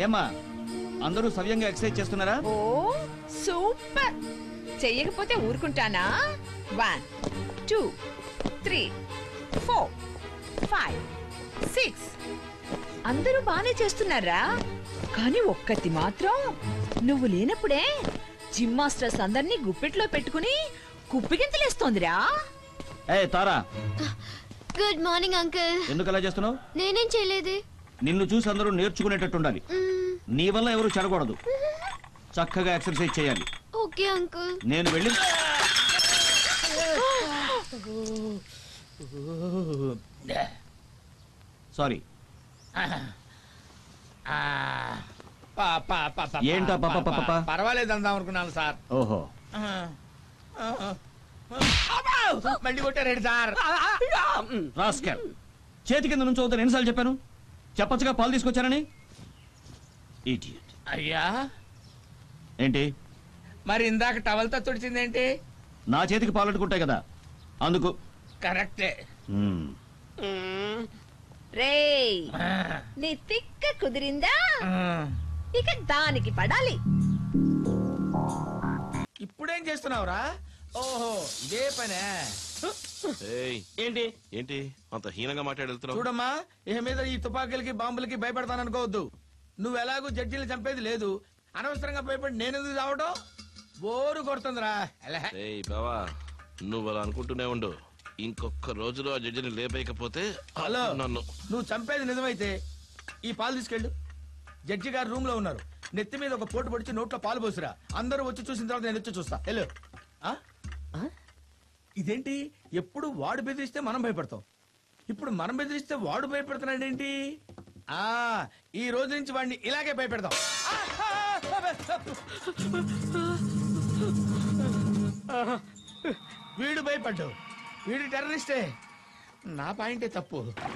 ఏమ్మా అందరూ సవ్యంగా ఎక్సర్సైజ్ చేస్తున్నారా ఓ సూపర్ చెయ్యకపోతే ఊరుకుంటానా one two three four five six అందరూ బానే చేస్తున్నారా కానీ ఒక్కటి మాత్రం నువ్వు లేనప్పుడే జిమ్ మాస్టర్స్ అందరినీ గుప్పెట్లో పెట్టుకుని కుప్పిగింతలేస్తోందిరా ఏ తారా గుడ్ మార్నింగ్ అంకుల్ ఎందుకు అలా చేస్తున్నావు నేనేం చేయలేదే నిన్ను చూసి అందరూ నేర్చుకునేటట్టు ఉండాలి మ్మ్, నీ వల్ల ఎవరు చెడకూడదు చక్కగా ఎక్సర్సైజ్ చేయాలి ఓకే అంకుల్ నేను వెళ్ళి సారీ ఏంటా పాప పాప పాప? పర్వాలేదు అందాం అనుకున్నాను సార్ ఓహో అబ్బా! మళ్ళీ కొట్టారేంటి సార్ రాస్కెల్ చేతి కింద నుంచి అవుతాను ఎన్నిసార్లు చెప్పాను చెప్పచ్చుగా పాలు తీసుకొచ్చానని Idiot. అయ్యా ఏంటి మరి ఇందాక టవల్తో తుడిచిందేంటి నా చేతికి పాలు అట్టుకుంటాయి కదా అందుకు కరెక్టే మ్మ్. రేయ్ ఆ, నీ తిక్క కుదిరిందా ఆ. ఇక దానికి పడాలి ఇప్పుడేం చేస్తున్నావురా ఓహో ఇదే పనే ఏయ్, ఏంటి ఏంటి అంత హీనంగా మాట్లాడి వెళ్తున్నావు చూడమ్మా ఇక మీద ఈ తుపాకీలకి బాంబులకి భయపడతాననుకోవద్దు నువ్వు ఎలాగూ జడ్జీలు చంపేది లేదు అనవసరంగా భయపడి నేను ఎందుకు చావడం బోరు కొడుతుందిరా ఎలా ఏయ్ బావా నువ్వు అలా అనుకుంటూనే ఉండు ఇంకొక రోజులో ఆ జడ్జిని లేపేయకపోతే హలో నన్ను నువ్వు చంపేది నిజమైతే ఈ పాలు తీసుకెళ్ళు జడ్జి గారు రూమ్ లో ఉన్నారు నెత్తి మీద ఒక పోటు పొడిచి నోట్లో పాలు పోసిరా అందరూ వచ్చి చూసిన తర్వాత నేను వచ్చి చూస్తా వెళ్ళు ఆ? ఆ? ఇదేంటి ఎప్పుడు వాడు బెదిరిస్తే మనం భయపడతాం ఇప్పుడు మనం బెదిరిస్తే వాడు భయపడుతున్నాడు ఏంటి ఆ ఈ రోజు నుంచి వాడిని ఇలాగే భయపెడతాం ఆ, ఆ, ఆ, వీడు భయపడ్డు వీడు టెర్రరిస్టే నా పాయింటే తప్పు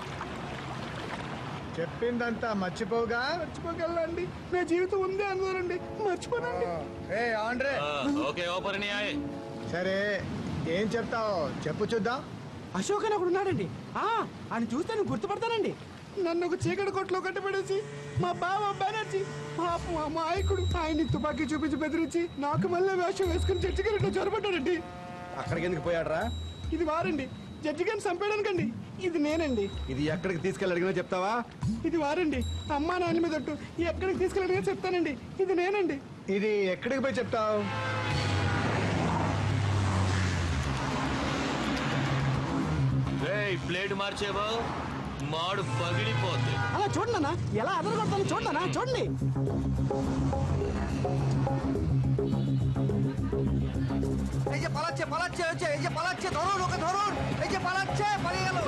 చెప్పిందంతా మర్చిపోగా మర్చిపోగలండి నా జీవితం ఉంది అనుకోరండి మర్చిపోనండి ఏ ఆండ్రే ఓకే ఓపర్ సరే ఏం చెప్తావు చెప్పు చూద్దాం అశోక్ అని ఒకడు ఉన్నాడండి ఆ ఆయన చూస్తే నేను గుర్తుపడతానండి నన్ను ఒక చీకటి కొట్లో కట్టబడేసి మా బావ బెనర్జీ పాపం ఆ మాయకుడు ఆయన్ని తుపాకీ చూపించి బెదిరించి నాకు మళ్ళీ వేషం వేసుకుని చర్చి గారితో చొరబడ్డాడండి అక్కడికి ఎందుకు పోయాడరా ఇది వారండి జడ్జి గారిని చంపేయడానికండి ఇది నేనండి ఇది ఎక్కడికి తీసుకెళ్ళి అడిగినా చెప్తావా ఇది వారండి అమ్మా నాన్న మీద ఒట్టు ఎక్కడికి తీసుకెళ్ళడానికి చెప్తానండి ఇది నేనండి ఇది ఎక్కడికి పోయి చెప్తావు ప్లేట్ మార్చేవో మాడు పగిలిపోద్ది అలా చూడండి అన్న ఎలా అదరగొడతాను చూడండి అన్న చూడండి এই যে পালাচ্ছে পালাচ্ছে হচ্ছে এই যে পালাচ্ছে ধরুন ওকে ধরুন এই যে পালাচ্ছে পালিয়ে গেল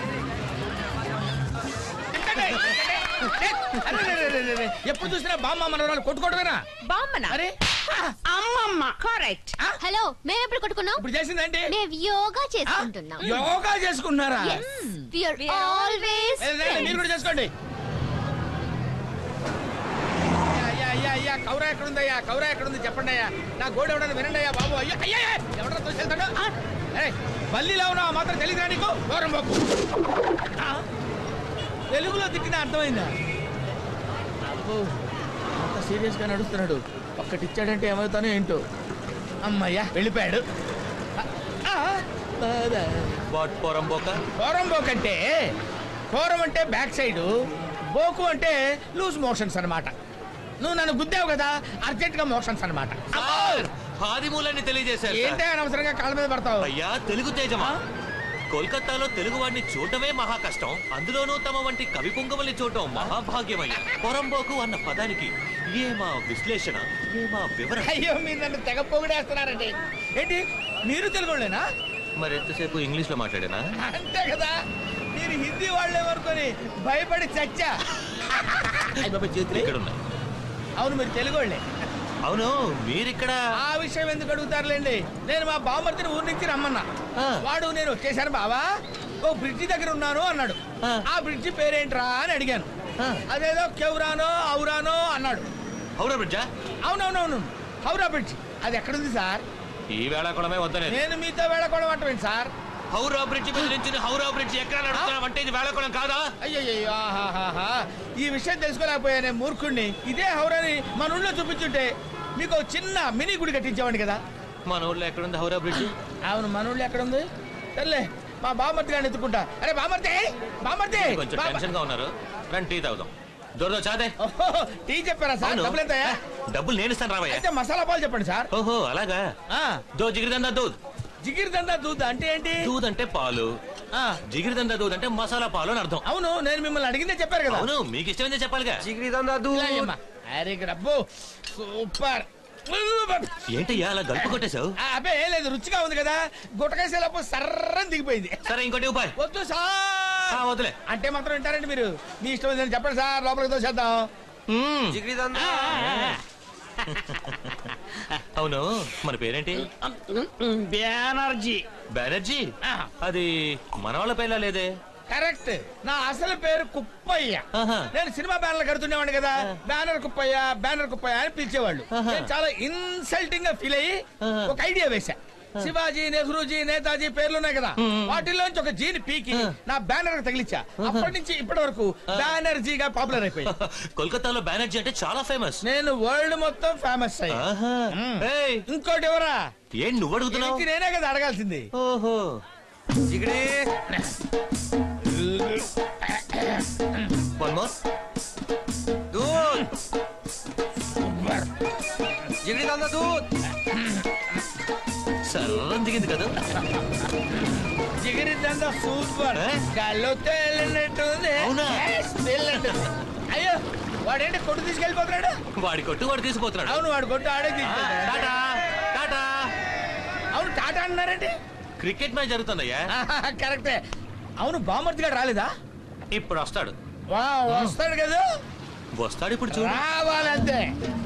అరే, రే, రే, రే, రే, రే. ఎప్పుడు చూసినా బామ్మ మనవరాలు కొట్టుకోవడమేనా బామ్మన అరే అమ్మమ్మ కరెక్ట్ హలో మేము ఎప్పుడు కొట్టుకున్నాం ఇప్పుడు చేసిందేంటి మేము యోగా ఆ? చేసుకుంటున్నాం యోగా చేసుకుంటున్నారా We are always ఏ, రే, రే, మీరు కూడా చేసుకోండి అయ్యా, అయ్యా అయ్యా అయ్యా కౌరా ఎక్కడుందయ్యా కౌరా ఎక్కడుంది చెప్పండి అయ్యా నా గోడ ఎవడని వినండి అయ్యా బాబు అయ్యో అయ్యా అయ్యా, ఎవడో తోసేళ్తాడు ఏయ్, బల్లిలో ఉన్నావు మాత్రం తెలియదురా నీకు దూరం పోకు ఆ? తెలుగులో తిట్టిన అర్థమైందా అబ్బో అంత సీరియస్ గా నడుస్తున్నాడు ఒక్కటి ఇచ్చాడంటే ఏమవుతానో ఏంటో అమ్మయ్యా వెళ్ళిపోయాడు ఆ, ఆ, ఆ. వాట్ పొరంబోక కోరం బోక్ అంటే కోరం అంటే బ్యాక్ సైడ్ బోకు అంటే లూజ్ మోషన్స్ అన్నమాట నువ్వు నన్ను గుద్దావు కదా అర్జెంట్ గా మోషన్స్ అన్నమాట ఆదిమూలాన్ని తెలియజేశారు ఏంటే అనవసరంగా కాళ్ళ మీద పడతావు అయ్యా తెలుగు తేజమా కోల్కతాలో తెలుగు వాడిని చూడటమే మహా కష్టం అందులోనూ తమ వంటి కవి పుంగవల్ని చూడటం మహాభాగ్యమయ్యా పొరంబోకు అన్న పదానికి ఏ మా విశ్లేషణ ఏ మా వివరణ అయ్యో మీరు నన్ను తెగ పొగిడేస్తున్నారండి ఏంటి మీరు తెలుగులేనా మరి ఎంతసేపు ఇంగ్లీష్ లో మాట్లాడానా అంతే కదా మీరు హిందీ వాళ్ళేమనుకొని భయపడి చచ్చా అయ్య బాబా చేతులు ఇక్కడ ఉన్నాయి అవును మీరు తెలుగు వాళ్ళే అవును మీరిక్కడ ఆ విషయం ఎందుకు అడుగుతారులేండి నేను మా బామ్మర్తిని ఊరి నుంచి రమ్మన్నా ఆ. వాడు నేను వచ్చేసాను బావా ఓ బ్రిడ్జి దగ్గర ఉన్నాను అన్నాడు ఆ. ఆ బ్రిడ్జి పేరేంట్రా అని అడిగాను ఆ. అదేదో కెవురానో ఔరానో అన్నాడు అవునా బ్రిడ్జా అవునవునవును హౌరా బ్రిడ్జ్ అది ఎక్కడుంది సార్ ఈ వేళ కూడా వద్దనే నేను మీతో వెళ్ళకూడదు అంటమేంటి సార్ హౌరా బ్రిడ్జ్ మీద నుంచి హౌరా బ్రిడ్జ్ ఎక్కడ నడుస్తున్నావు అంటే ఇది వేళకోళం కాదా అయ్యయ్యో ఆహాహాహా. ఈ విషయం తెలుసుకోలేకపోయానే మూర్ఖుణ్ణి ఇదే హౌరాని మన ఊళ్ళో చూపించుంటే మీకు ఒక చిన్న మినీ గుడి కట్టించేవాడిని కదా మన ఊర్లో ఎక్కడుంది హౌరా బ్రిడ్జ్ అవును మన ఊళ్ళో ఎక్కడ ఉంది సర్లే మా బామర్తి గారిని ఎత్తుకుంటా అరే బామర్తి బామర్తి కొంచెం బామ- టెన్షన్ గా ఉన్నారు రండి టీ తాగుదాం దొరదో చాదే ఓహో, టీ చెప్పారా సార్ అవును. డబ్బులు ఎంతయ్యా డబ్బులు నేను ఇస్తాను రావయ్య అయితే మసాలా పాలు చెప్పండి సార్ ఓహో అలాగా ఆ, దో జిగిరిదందా దూద్ జిగిరి దందా దూద్ అంటే ఏంటి దూద్ అంటే పాలు ఆ, జిగిరిదందా దూద్ అంటే మసాలా పాలు అని అర్థం అవును నేను మిమ్మల్ని అడిగిందే చెప్పారు కదా అవును మీకు ఇష్టమైందే చెప్పాలిగా ఇలా అయ్యమ్మా. అరే రబ్బు సూపర్ ఏంటయ్యా అలా గల్పు కొట్టేశావు ఆ, అబ్బే ఏం లేదు రుచిగా ఉంది కదా గుట్టకేసేలోపు సర్రని దిగిపోయింది సరే ఇంకోటి ఉపాయ్ వద్దు సార్ ఆ, వదిలే అంటే మాత్రం వింటారండి మీరు మీ ఇష్టం ఏంటని చెప్పండి సార్ లోపలికి దోసేద్దాం మ్మ్. ఆ, ఆ, అవును మన పేరేంటి ఆ. బెనర్జీ బెనర్జీ ఆ. అది మన వాళ్ళ పేర్లా లేదే కరెక్ట్ నా అసలు పేరు కుప్పయ్య ఆహా. నేను సినిమా బ్యానర్లు కడుతుండేవాడిని కదా బ్యానర్ కుప్పయ్య బ్యానర్ కుప్పయ్య అని పిలిచేవాళ్ళు ఆహా. నేను చాలా ఇన్సల్టింగ్ గా ఫీల్ అయ్యి ఆహా. ఒక ఐడియా వేశా శివాజీ నెహ్రూజీ నేతాజీ పేర్లు ఉన్నాయి కదా మ్మ్. వాటిలోంచి ఒక జీని పీకి ఆ. నా బ్యానర్ తగిలిచ్చా అప్పటి నుంచి ఇప్పటి వరకు బ్యానర్జీగా పాపులర్ అయిపోయి కోల్కతాలో బెనర్జీ అంటే చాలా ఫేమస్ నేను వరల్డ్ మొత్తం ఫేమస్ అయ్యా ఆహా. మ్మ్. ఏయ్, ఇంకోటి ఎవరా ఏం నువ్వు అడుగుతున్నావు ఇది నేనే కదా అడగాల్సింది ఓహో వన్ మోర్ సర్రం దిగింది కదా జిగిరిద్దంతా సూపర్ ఏ? గాల్లో తేలినట్టుంది అవునా? Yes, తేలినట్టుంది. అయ్యో వాడేంటి కొట్టు తీసుకెళ్ళిపోతున్నాడు వాడి కొట్టు వాడు తీసుకుపోతున్నాడు అవును వాడు కొట్టు ఆడే ఆ, తీసుకెళ్తాడు టాటా టాటా అవును టాటా అన్నారండి క్రికెట్ మ్యాచ్ జరుగుతుందయ్యా కరెక్టే అవును బామర్తి గారు రాలేదా ఇప్పుడు వస్తాడు వా వస్తాడు కదా వస్తాడు ఇప్పుడు చూడు రావాలంతే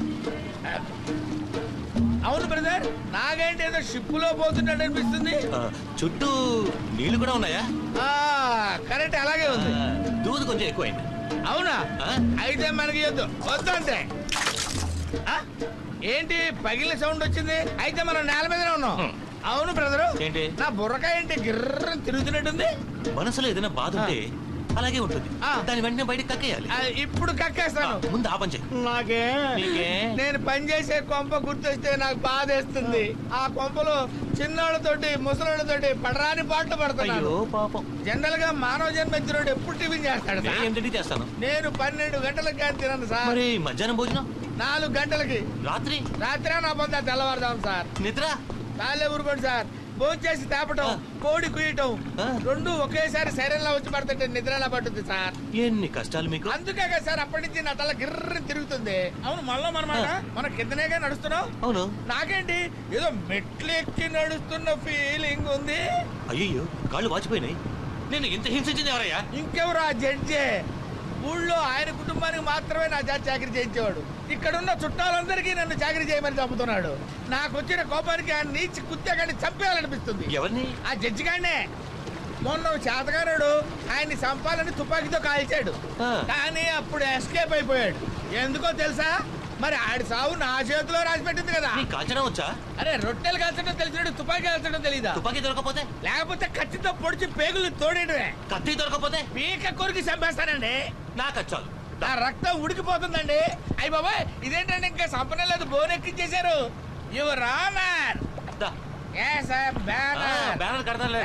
అవును బ్రదర్ నాగేంటి ఏదో షిప్పులో పోతున్నాడు అనిపిస్తుంది ఆ, చుట్టూ నీళ్లు కూడా ఉన్నాయా ఆ కరెక్ట్ అలాగే ఉంది ఆ, దూది కొంచెం ఎక్కువైంది అవునా ఆ? అయితే మనకి వద్దు వద్దు అంతే ఆ? ఏంటి పగిలిన సౌండ్ వచ్చింది అయితే మనం నేల మీదనే ఉన్నాం హ్మ్. అవును బ్రదరు ఏంటి? నా బుర్రకాయ ఏంటి గిర్ర తిరుగుతున్నట్టుంది మనసులో ఏదైనా బాధ ఉంటే అలాగే ఉంటుంది ఆ. దాని వెంటనే బయటకు కక్కేయాలి ఆ, ఇప్పుడు ఆ, కక్కేస్తాను ముందు ఆ పని చెయ్యి నాకే నీకే? నేను పనిచేసే కొంప గుర్తొస్తే నాకు బాధేస్తుంది ఆ కొంపలో చిన్నోళ్ళతోటి ముసలోళ్ళతోటి పడరాని పాటలు పడుతున్నాను అయ్యో పాపం జనరల్ గా మానవ జన్మెత్తుడు ఎప్పుడు టిఫిన్ చేస్తాడు నేను సార్? ఏం తిండి చేస్తాను నేను పన్నెండు గంటలకు కానీ తినను సార్ మరి మధ్యాహ్నం భోజనం నాలుగు గంటలకి రాత్రి రాత్రి నా పొందా తెల్లవారుదాం సార్ నిద్ర చాలే ఊరుకోండి సార్ భోంచేసి తేపటం ఆ. కోడి కుయ్యటం ఆ. రెండు ఒకేసారి శరీరంలో వచ్చి పడుతుంటే నిద్రలా పట్టుద్ది సార్ ఎన్ని కష్టాలు మీకు అందుకే కదా సార్ అప్పటి నుంచి నా తల గిర్ర తిరుగుతుంది అవును మళ్ళా మనమాట మన కిందనేగా నడుస్తున్నావు అవును నాకేంటి ఏదో మెట్లు ఎక్కి నడుస్తున్న ఫీలింగ్ ఉంది అయ్యో కాళ్ళు వాచిపోయినాయి నేను ఇంత హింసించింది ఎవరయ్యా ఇంకెవరు ఆ జడ్జే ఊళ్ళో ఆయన కుటుంబానికి మాత్రమే నా చేత చాకరీ చేయించేవాడు ఇక్కడున్న చుట్టాలందరికీ నన్ను చాకరీ చేయమని చంపుతున్నాడు నాకు వచ్చిన కోపానికి ఆయన నీచి కుత్తేగాన్ని చంపేయాలనిపిస్తుంది ఎవరిని ఆ జడ్జి గానే మొన్న చేతగానాడు ఆయన్ని చంపాలని తుపాకీతో కాల్చాడు ఆ. కానీ అప్పుడు ఎస్కేప్ అయిపోయాడు ఎందుకో తెలుసా మరి ఆడి సావు నా చేతిలో రాసి పెట్టింది కదా నీ కాల్చడం వచ్చా అరే రొట్టెలు కాల్చడం తెలిసినట్టు తుపాకీ కాల్చడం తెలీదా తుపాకీ దొరకపోతే లేకపోతే కత్తితో పొడిచి పేగులు తోడేయడమే కత్తి దొరకపోతే పీక కొరికి చంపేస్తానండి నాకు వచ్చాలు నా రక్తం ఉడికిపోతుందండి అయ్యి బాబాయ్ ఇదేంటండి ఇంకా సంపనే లేదు బోన్ ఎక్కించేశారు యువర్ రామర్ దా. ఆ, బ్యానర్ కడతాను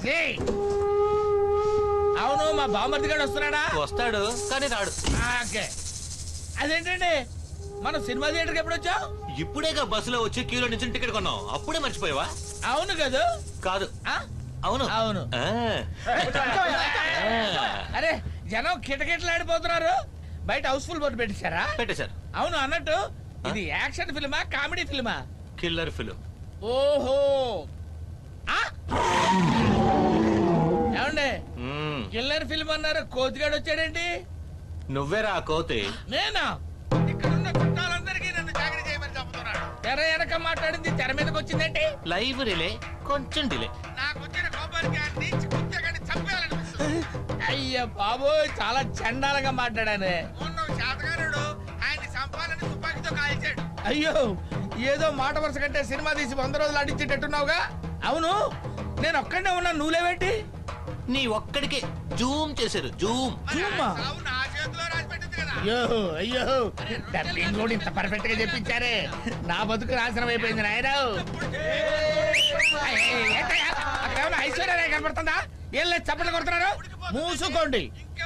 అవును మా బామర్ది గారు వస్తున్నాడా వస్తాడు కానీ రాడు ఓకే అదేంటండి మనం సినిమా థియేటర్కి ఎప్పుడు వచ్చాం ఇప్పుడేగా బస్సులో వచ్చి క్యూలో నుంచి టికెట్ కొన్నాం అప్పుడే మర్చిపోయావా అవును కదా కాదు ఆ? అవును అవును. ఆ. ఆ. అరే జనం కిటకిటలాడిపోతున్నారు బయట హౌస్ఫుల్ బోర్డు పెట్టించారా పెట్టేశారు అవును అన్నట్టు ఇది యాక్షన్ ఫిల్మా కామెడీ ఫిల్మా కిల్లర్ ఫిలిం ఓహో ఆ? ఏమండి కిల్లర్ ఫిల్మ్ అన్నారు కోతిగాడు వచ్చాడేంటి నువ్వేరా ఆ కోతి నేనా ఇక్కడున్న చుట్టాలందరికీ నన్ను చాకరీ చేయమని చెప్తున్నాడు తెర వెనక మాట్లాడింది తెర మీదకి వచ్చిందేంటి లైవ్ రిలే కొంచెం డిలే నాకు వచ్చిన కోపానికి ఆ నీచి కుత్తగాని చంపేయాలనిపిస్తుంది అయ్య బాబోయ్ చాలా చండాలంగా మాట్లాడాను మొన్న ఒక శాతగారుడు ఆయన్ని చంపాలని తుపాకీతో కాల్చాడు అయ్యో ఏదో మాట వరుస కంటే సినిమా తీసి వంద రోజులు అడిచేటట్టున్నావుగా అవును నేను ఒక్కడే ఉన్నా నువ్వులేవేంటి నీ ఒక్కడికే జూమ్ చేశారు జూమ్ జూమా? అయ్యో అయ్యో డబ్బింగ్ కూడా ఇంత పర్ఫెక్ట్ గా చెప్పించారే నా బతుకు నాశనం అయిపోయింది నాయన ఐశ్వర్య కనపడుతుందా ఏం లేదు చప్పట్లు కొడుతున్నారు మూసుకోండి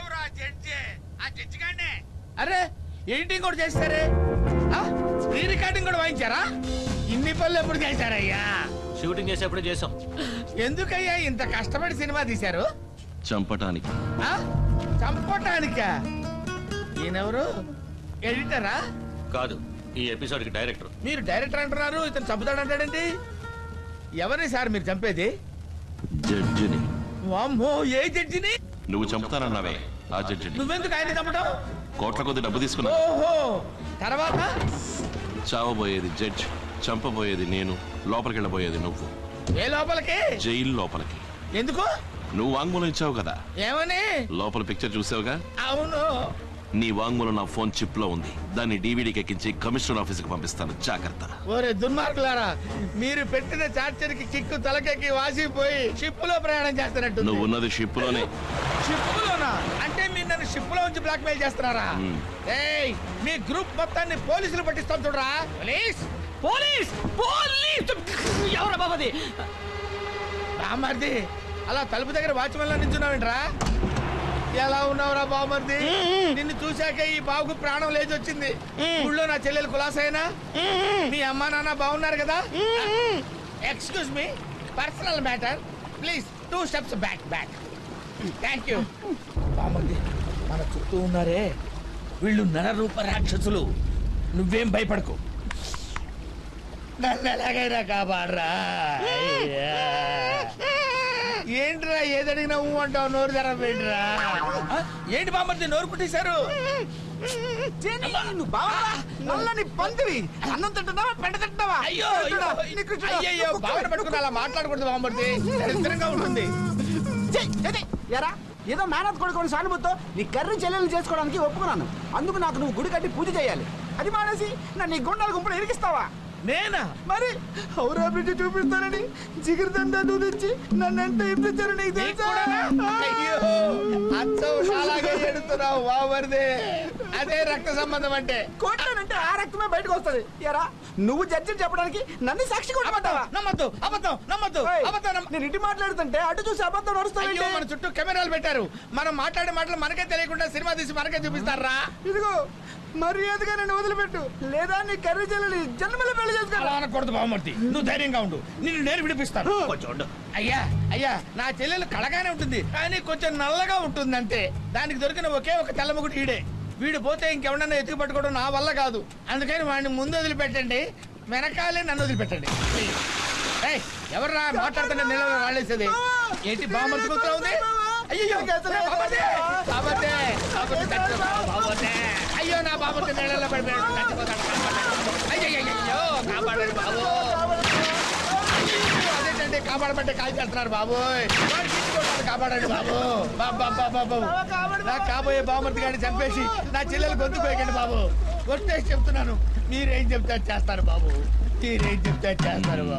అరే ఎడిటింగ్ కూడా చేస్తారే ప్రీ రికార్డింగ్ కూడా వాయించారా ఇన్ని పనులు ఎప్పుడు చేశారయ్యా షూటింగ్ చేసేప్పుడు చేసాం ఎందుకయ్యా ఇంత కష్టపడి సినిమా తీశారు చంపటానికి ఆ? చంపటానికా ఈయనెవరు ఎడిటరా కాదు ఈ ఎపిసోడ్ కి డైరెక్టర్ మీరు డైరెక్టర్ అంటున్నారు ఇతను చంపుతాడంటాడేంటి ఎవరిని సార్ మీరు చంపేది జడ్జిని వామ్మో ఏ జడ్జిని నువ్వు చంపుతానన్నావే ఆ జడ్జిని నువ్వెందుకు ఆయన చంపటం కోట్ల కొద్ది డబ్బు తీసుకున్నా ఓహో తర్వాత చావబోయేది జడ్జ్ చంపబోయేది నేను లోపలికి వెళ్ళబోయేది నువ్వు ఏ లోపలికి జైలు లోపలికి ఎందుకు నువ్వు వాంగ్మూలం ఇచ్చావు కదా ఏమని లోపల పిక్చర్ చూసావుగా అవును నీ వాంగ్మూలం నా ఫోన్ చిప్ లో ఉంది దాన్ని డీవీడీకి ఎక్కించి కమిషనర్ ఆఫీస్ కి పంపిస్తాను జాగ్రత్త ఓరే దుర్మార్గులారా మీరు పెట్టిన చార్జర్ కి కిక్కు తలకెక్కి వాసిపోయి షిప్ లో ప్రయాణం చేస్తున్నట్టు నువ్వు ఉన్నది షిప్ లోనే షిప్ లోనా అంటే మీరు నన్ను షిప్ లో ఉంచి బ్లాక్ మెయిల్ చేస్తున్నారా మ్మ్. ఏయ్ మీ గ్రూప్ మొత్తాన్ని పోలీసులు పట్టిస్తాం చూడరా పోలీస్ పోలీస్ పోలీస్ ఎవరా బాబది బామర్ది అలా తలుపు దగ్గర వాచ్మెన్ లా నించున్నావేంట్రా ఎలా ఉన్నావురా బామర్ది నిన్ను చూశాక ఈ బాబుకు ప్రాణం లేచి వచ్చింది ఊళ్ళో నా చెల్లెలు కులాసైనా మీ అమ్మా నాన్న బాగున్నారు కదా excuse me personal matter please two steps back back thank you బామర్ది మన చుట్టూ ఉన్నారే వీళ్ళు నరరూప రాక్షసులు నువ్వేం భయపడకు నన్ను ఎలాగైనా కాపాడరా అయ్యా. ఏంట్రా ఏదడిగినా ఊ అంటావు నోరు తెరవేంట్రా ఏంటి బామ్మర్ది నోరు కుట్టేశారు నువ్వు బావా నల్లని పందిరి అన్నం తింటున్నావా పెంట తింటున్నావా అయ్యో అయ్యో నీకు చూడు. అయ్యయ్యో బావన పట్టుకుని అలా మాట్లాడకూడదు బామ్మర్ది దరిద్రంగా ఉంటుంది ఛీ, ఛీ, ఎరా ఏదో మేనత్ కొడుకుని సానుభూతో నీ కర్రీ చెల్లెలు చేసుకోవడానికి ఒప్పుకున్నాను అందుకు నాకు నువ్వు గుడి కట్టి పూజ చేయాలి అది మానేసి నన్ను నీ గుండాల గుంపులు ఇరికిస్తావా నేనా మరి హౌరా బ్రిడ్జ్ చూపిస్తానని జిగిరిదండా తెచ్చి నన్ను ఎంత హింసించారు నీకు నీకు తెలుసా కూడానా? అయ్యో అచ్చం అలాగే ఎడుతున్నావు బామ్మర్ది అదే రక్త సంబంధం అంటే కొట్టానంటే ఆ రక్తమే బయటకు వస్తది ఎరా నువ్వు జడ్జి చెప్పడానికి నన్ను సాక్షి కొట్టమంటావా నమ్మద్దు అబద్ధం నమ్మద్దు ఏయ్, అబద్ధం నమ్మ- నేను ఇటు మాట్లాడుతుంటే అటు చూసి అబద్ధం అయ్యో నడుస్తావు మన చుట్టూ కెమెరాలు పెట్టారు మనం మాట్లాడే మాటలు మనకే తెలియకుండా సినిమా తీసి మనకే చూపిస్తారా ఇదిగో మర్యాదగా నన్ను వదిలిపెట్టు లేదా నీ కర్రీ చెల్లెలి జన్మలో పెళ్లి అలా చేసుకో అనకూడదు బామ్మర్తి నువ్వు ధైర్యంగా ఉండు నిన్ను నేను విడిపిస్తాను కొంచెం ఉండు. అయ్యా అయ్యా నా చెల్లెలు కళగానే ఉంటుంది కానీ కొంచెం నల్లగా ఉంటుంది అంతే దానికి దొరికిన ఒకే ఒక తెల్లముగుడు ఈడే వీడు పోతే ఇంకెవడన్నా ఎత్తుకు పట్టుకోవడం నా వల్ల కాదు అందుకని వాడిని ముందు వదిలిపెట్టండి వెనకాలే నన్ను వదిలిపెట్టండి ఏయ్, ఎవర్రా మాట్లాడుతుంటే నిలవ రాళ్ళేసేది ఏంటి బామ్మర్తి కూతురు ఉంది అయ్యో బామ్మర్తి! బామ్మర్తి! బామ్మర్తి చచ్చిపోతాడు, బామ్మర్తి! అయ్యో నా బాబు నీళ్ళలో పడిపోయాడు చచ్చిపోతాడు కాపాడండి. అయ్యయ్యయ్యో కాపాడండి బాబు అదేంటండి కాపాడమంటే కాల్ చేస్తున్నారు బాబు వాడు తీసుకుంటాడు, కాపాడండి బాబు బాబు బాబు బాబు నా కాబోయే బామర్తి గారిని చంపేసి నా చెల్లెలు గొంతు పోయకండి బాబు కొట్టేసి చెప్తున్నాను మీరేం చెప్తే అది చేస్తారు బాబు మీరేం చెప్తే అది చేస్తారు బాబు